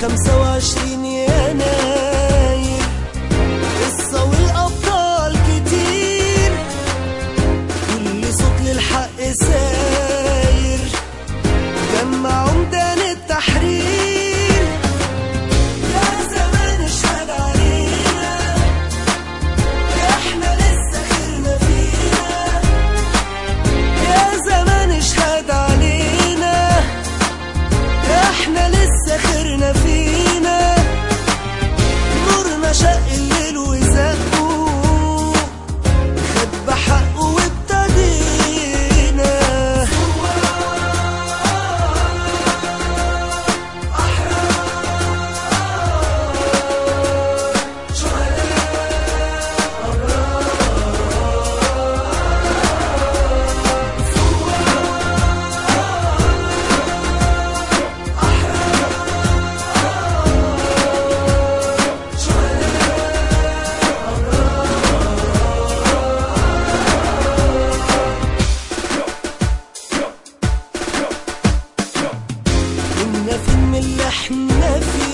خمسة وعشرين يناير قصة والأبطال كتير كل صوت للحق ساير جمع عمدان التحرير يا زمان اشهد علينا احنا لسه خيرنا فينا يا زمان اشهد علينا احنا لسه خيرنا فينا نورنا شق الليل وزقه خد بحقه وابتدينا كنا فين من اللي احنا فيه